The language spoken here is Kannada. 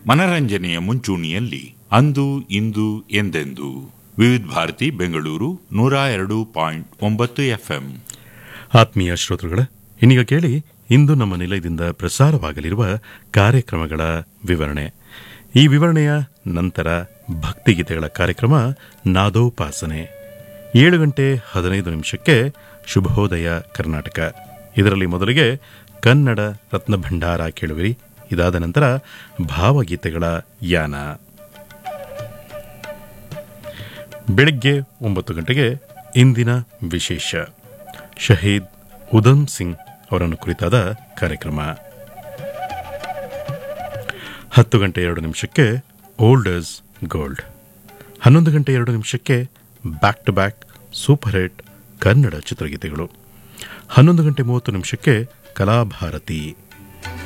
ಮನರಂಜನೆಯ ಮುಂಚೂಣಿಯಲ್ಲಿ ಅಂದು ಇಂದು ಎಂದೆಂದು ವಿವಿಧ ಭಾರತಿ ಬೆಂಗಳೂರು ನೂರ ಎರಡು ಪಾಯಿಂಟ್ ಒಂಬತ್ತು ಎಫ್ಎಂ ಆತ್ಮೀಯ ಶ್ರೋತೃಗಳ ಇನ್ನೀಗ ಕೇಳಿ ಇಂದು ನಮ್ಮ ನಿಲಯದಿಂದ ಪ್ರಸಾರವಾಗಲಿರುವ ಕಾರ್ಯಕ್ರಮಗಳ ವಿವರಣೆ ಈ ವಿವರಣೆಯ ನಂತರ ಭಕ್ತಿಗೀತೆಗಳ ಕಾರ್ಯಕ್ರಮ ನಾದೋಪಾಸನೆ ಏಳು ಗಂಟೆ ಹದಿನೈದು ನಿಮಿಷಕ್ಕೆ ಶುಭೋದಯ ಕರ್ನಾಟಕ ಇದರಲ್ಲಿ ಮೊದಲಿಗೆ ಕನ್ನಡ ರತ್ನಭಂಡಾರ ಕೇಳುವಿರಿ ಇದಾದ ನಂತರ ಭಾವಗೀತೆಗಳ ಯಾನ ಬೆಳಗ್ಗೆ ಒಂಬತ್ತು ಗಂಟೆಗೆ ಇಂದಿನ ವಿಶೇಷ ಶಹೀದ್ ಉಧಮ್ ಸಿಂಗ್ ಅವರನ್ನು ಕುರಿತಾದ ಕಾರ್ಯಕ್ರಮ ಹತ್ತು ಗಂಟೆ ಎರಡು ನಿಮಿಷಕ್ಕೆ ಓಲ್ಡರ್ಸ್ ಗೋಲ್ಡ್ ಹನ್ನೊಂದು ಗಂಟೆ ಎರಡು ನಿಮಿಷಕ್ಕೆ back to back super hit Kannada ಚಿತ್ರಗೀತೆಗಳು ಹನ್ನೊಂದು ಗಂಟೆ ಮೂವತ್ತು ನಿಮಿಷಕ್ಕೆ ಕಲಾಭಾರತಿ